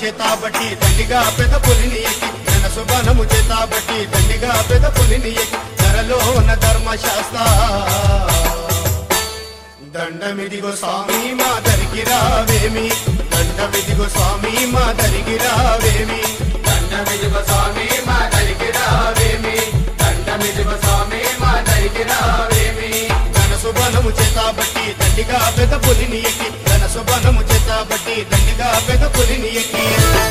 చేతాబట్టి దండిగా పెద పులిని ఎక్కి ఘన శుభనము చేతాబట్టి దండిగా పెద పులిని ఎక్కి ధరలోన ధర్మశాస్త్ర దండమిదిగో స్వామి మా దరికి రావేమి దండమిదిగో స్వామి మా దరికి రావేమి దండమిదిగో స్వామి మా దరికి రావేమి దండమిదిగో స్వామి మా దరికి రావేమి ఘన శుభనము చేతాబట్టి దండిగా పెద పులిని ఎక్కి ఘన శుభనము చేతాబట్టి దండిగా పెద పులిని ఎక్కి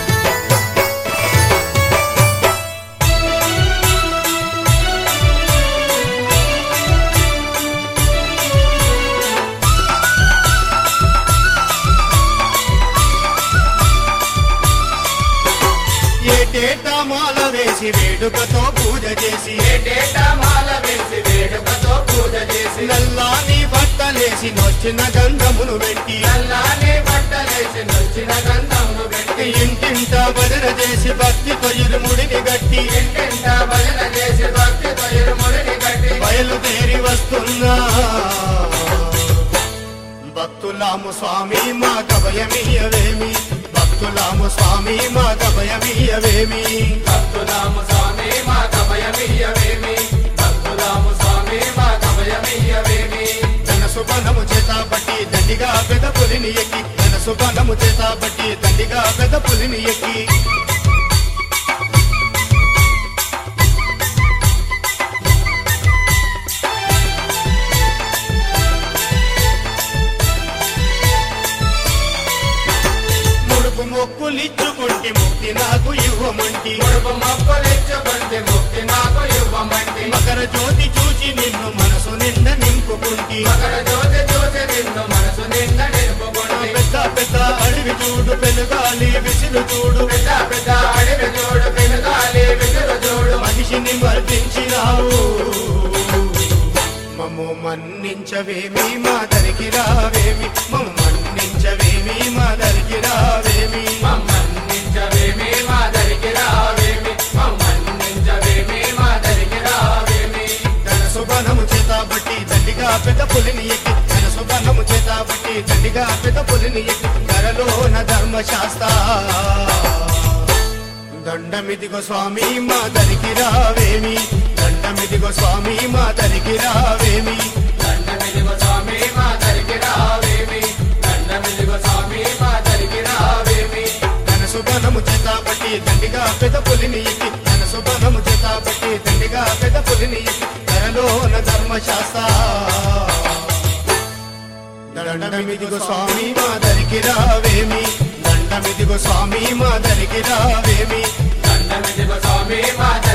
ఏటేటా మాల వేసి వేడుకతో పూజ చేసి ఏటేటా మాల వేసి వేడుకతో పూజ చేసి నల్లాని బట్టలేసి నొచ్చిన గంధమును పెట్టి నల్లాని బట్టలేసి నొచ్చిన గంధమును పెట్టి ఇంటింట భజన చేసి భక్తితో ఇరుముడిని గట్టి ఇంటింట భజన చేసి భక్తితో ఇరుముడిని కట్టి బయలుదేరి వస్తున్నా భక్తులాము స్వామి మా కభయమీయవేమి భక్తులాము స్వామి మా కభయమీయవేమి భక్తులాము స్వామి మా కభయమియ్యవేమి భక్తులాము స్వామి మా కభయమియ్యవేమి ధన సుబనము చేతాబట్టి దండిగా పెద పులిని ఎక్కి ధన సుబనము చేతాబట్టి దండిగా పెద పులిని ఎక్కి ముడుపు మొక్కులిచ్చుకుంటే ముక్తి నాకు ఇవ్వమంటి ముడుపు మొక్కలిచ్చుకుంటే ముక్తి నాకు ఇవ్వమంటి మకర జ్యోతి చూచి నిన్ను మనసు నిండా నింపుకుంటి మకర జ్యోతి చూసి నిన్ను మనసు నిండా నిలుపుకుంటి పెద్ద పెద్ద అడవి చూడు పెనుగాలి విసురు చూడు పెద్ద పెద్ద అడవి చూడు పెనుగాలి విసురు చూడు మనిషిని మర్దించినావు మమ్ము మన్నించవేమి మా దరికి రావేమి మమ్ము మన్నించవేమి మా దరికి రావేమి మమ్మన్నించవేమి మా దరికి రావేమి మమ్మన్నించవేమి మా దరికి రావేమి ధన శుభనము చేతాబట్టి దండిగా పెద్ద పులిని ఎక్కి ధన శుభనము చేతాబట్టి దండిగా పెద్ద పులిని ఎక్కి ధరలోన ధర్మశాస్త్ర దండమిదిగో స్వామి మా దరికి రావేమి దండమిదిగో స్వామి మా దరికి రావేమి దండమిదిగో స్వామి మా దరికి రావేమి దండమిదిగో స్వామి మా దరికి రావేమి ధన శుభనము చేతాబట్టి దండిగా పెద్ద పులిని ఎక్కి ధన శుభనము చేతాబట్టి దండిగా పెద్ద పులిని ఎక్కి ధరలోన ధర్మశాస్త్ర దండమిదిగో స్వామి మా దరికి రావేమి దండమిదిగో స్వామి మా దరికి రావేమి దండమిదిగో స్వామి మా దరికి